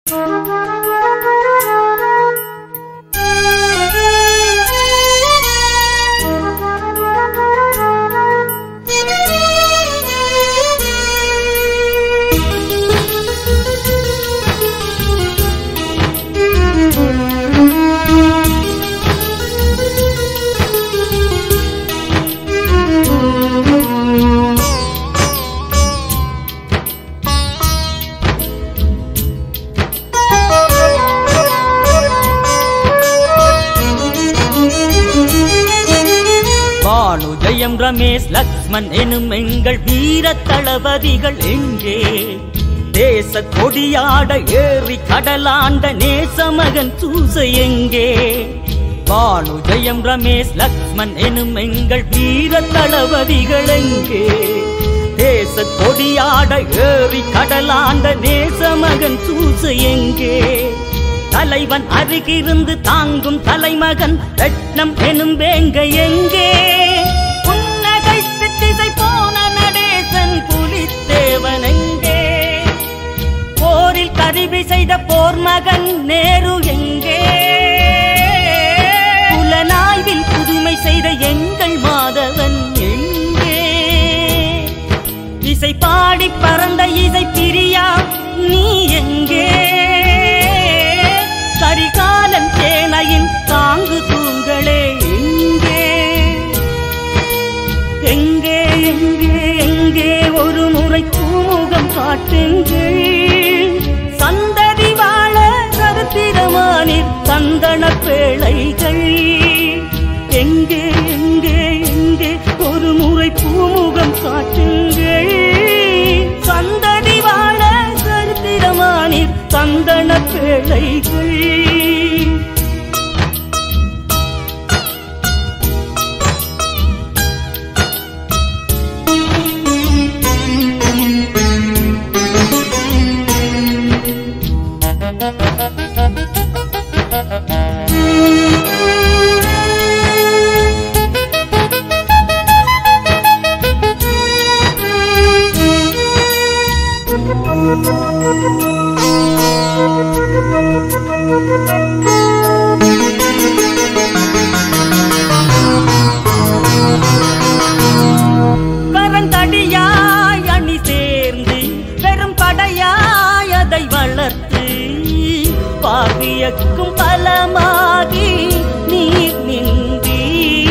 பானு ஜெயம் ரமேஷ் லக்ஷ்மன் எனும் எங்கள் வீர தளபதிகள் எங்கே தேச கொடியாட ஏறி கடலாண்ட நேசமகன் சூச எங்கே பானு ஜெயம் ரமேஷ் லக்ஷ்மன் எனும் எங்கள் வீர தளபதிகள் எங்கே தேச கொடியாட ஏறி கடலாண்ட நேசமகன் சூச எங்கே தலைவன் அருகிருந்து தாங்கும் தலைமகன் ரட்னம் எனும் வேங்க எங்கே புன்னகைத்து திசை போன நடேசன் புலித்தேவன் எங்கே போரில் கருவி செய்த போர் மகன் நேரு எங்கே புலனாய்வில் புதுமை செய்த எங்கள் மாதவன் எங்கே இசை பாடி பறந்த இசை பிரியா நீ எங்கே கரிகாலன் சேனையின் தாங்கு தூங்களே எங்கே எங்கே எங்கே எங்கே ஒரு முறை பூமுகம் காட்டுங்கள் சந்ததி வாழ கருத்திரமானில் சந்தன பேழைகள் எங்கே எங்கே எங்கே ஒரு முறை பூமுகம் காட்டுங்கள் சந்ததி வாழ கருத்திரமானில் சந்தன பேழைகள் கரந்தடியாய் அணி சேர்ந்து பெரும் படையாய் அதை வளர்த்து பார்வியக்கும் பலமாகி நீர் நின்றி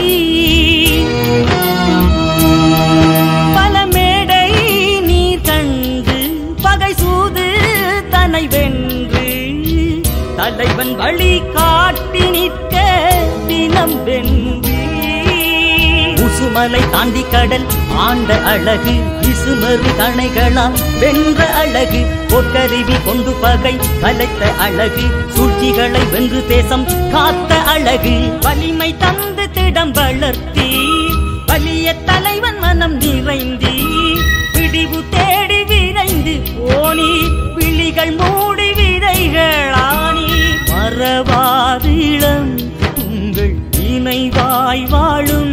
பல மேடை நீர் கண்டு பகை சூது தனை வென்று தலைவன் வழி காட்டி நிற்க தினம் வென்று உசுமலை தாண்டி கடல் ஆண்ட அழகு விசுமறு கணைகளால் வென்ற அழகு பொற்கருவி கொண்டு பகை கலைத்த அழகு சூழ்ச்சிகளை வென்று தேசம் காத்த அழகு வலிமை தந்து திடம் வளர்த்தி வலிய தலைவன் மனம் நிறைந்தி பிடிவு தேடி விரைந்து போனி விழிகள் மூடி விதைகளானி மறவாது இளம் உங்கள் இணைவாய் வாழும்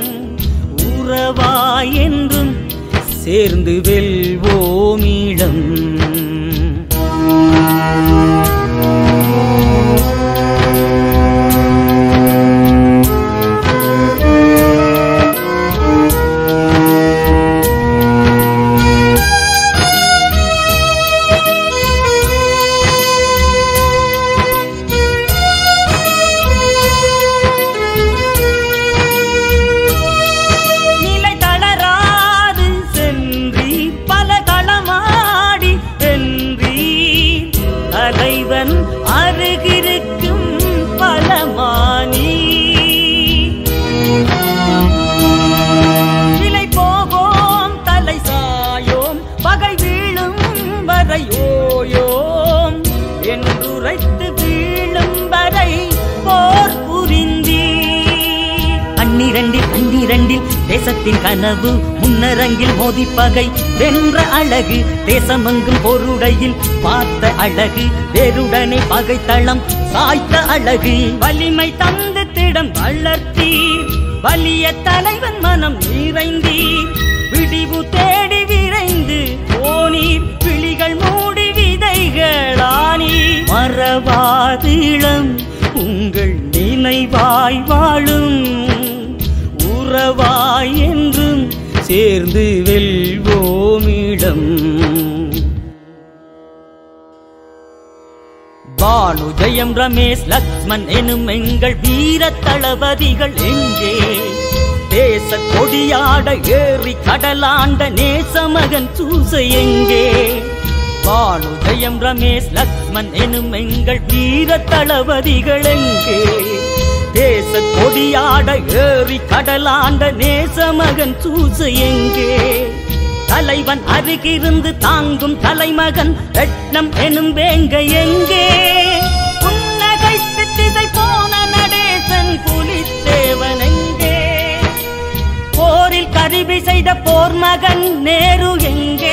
உறவாய் என்றும் சேர்ந்து வெல்வோமிடம் நிலை தளராது சென்றி பல களமாடி வென்றி தலைவன் அருகிருக்கும் பலமானி விலை போவோம் தலை சாயோம் பகை வீழும் வரை ஓயோம் என்றுரைத்து வீழும் வரை போர் புரிந்தீ பன்னிரண்டில் பன்னிரண்டில் தேசத்தின் கனவு முன்னரங்கில் மோதி பகை வென்ற அழகு தேசமெங்கும் பொருடையில் பார்த்த அழகு வேருடனே பகைத்தளம் சாய்த்த அழகு வலிமை தந்து திடம் வளர்த்தி வலிய தலைவன் மனம் நிறைந்தீர் விடிவு தேடி விரைந்து போனீர் விழிகள் மூடி விதைகளானீர் நினைவாய் வாழும் உறவாய் என்றும் சேர்ந்து வெல்வோமிடம் பானு ஜெயம் ரமேஷ் லக்ஷ்மன் எனும் எங்கள் வீர தளபதிகள் எங்கே தேச கொடியாட ஏறி கடலாண்ட நேசமகன் சூச எங்கே பானு ஜெயம் ரமேஷ் லக்ஷ்மன் எனும் எங்கள் வீர தளபதிகள் எங்கே தேச கொடியாட ஏறி கடலாண்ட நேசமகன் சூச எங்கே தலைவன் அருகிருந்து தாங்கும் தலைமகன் ரட்னம் எனும் வேங்க எங்கே புன்னகைத்து திசை போன நடேசன் புலித்தேவன் எங்கே போரில் கருவி செய்த போர் மகன் நேரு எங்கே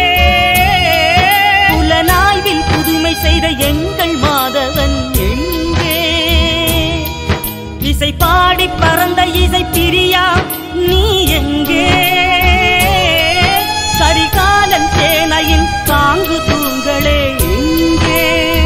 புலனாய்வில் புதுமை செய்த எங்கள் மாதவன் எங்கே இசை பாடி பறந்த இசை பிரியா நீ எங்கே கரிகாலன் சேனையின் தாங்கு தூங்களே எங்கே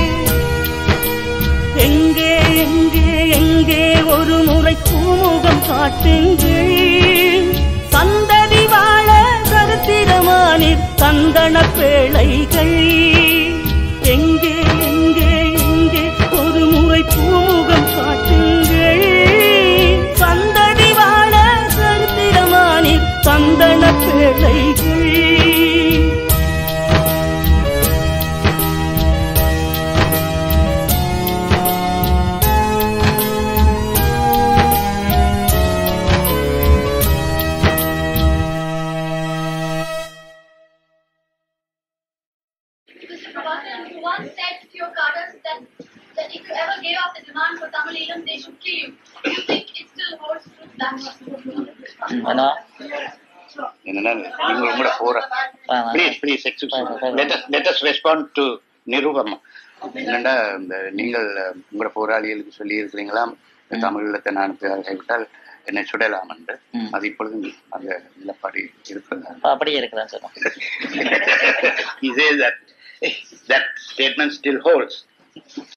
எங்கே எங்கே எங்கே ஒரு முறை பூமுகம் காட்டுங்கள் சந்ததி வாழ சரித்திரமானிற் சந்தன பேழைகள் எங்கே எங்கே எங்கே ஒரு முறை பூமுகம் காட்டுங்கள் சந்ததி வாழ சரித்திரமானிற் சந்தன பேழைகள் You once said to your cadres that, that if you ever gave up the demand for Tamil Elam, they should kill you. Do you think it still holds true that? ஏன்னா என்னன்னா நீங்க உங்களோட போற please please excuse let us respond to Nirupam என்னண்டா இந்த நீங்கள் உங்களோட போராளிகளுக்கு சொல்லி இருக்கிறீங்களா தமிழீழத்தை நான் கைவிட்டால் என்னை சுடலாம் என்று ம். அது இப்பொழுது அந்த நிலப்பாடு இருக்கிறதா அப்படியே இருக்கிறேன் sir he says that that statement still holds